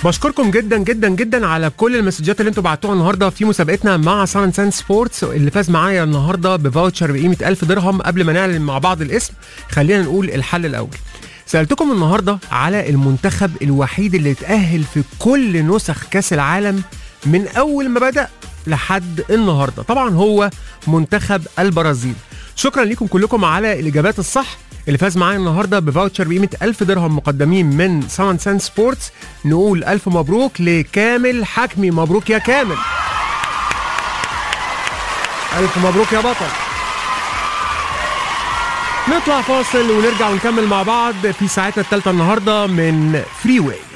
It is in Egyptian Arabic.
بشكركم جدا جدا جدا على كل المسجات اللي انتوا بعتوها النهارده في مسابقتنا مع سان سان سبورتس اللي فاز معايا النهارده بفاوتشر بقيمه 1000 درهم قبل ما نعلن مع بعض الاسم خلينا نقول الحل الاول سالتكم النهارده على المنتخب الوحيد اللي اتاهل في كل نسخ كاس العالم من اول ما بدا لحد النهارده طبعا هو منتخب البرازيل شكرا لكم كلكم على الاجابات الصح اللي فاز معايا النهارده بفاوتشر بقيمه 1000 درهم مقدمين من سان سان سبورتس نقول الف مبروك لكامل حكمي مبروك يا كامل الف مبروك يا بطل نطلع فاصل ونرجع ونكمل مع بعض في ساعتنا الثالثه النهارده من فري واي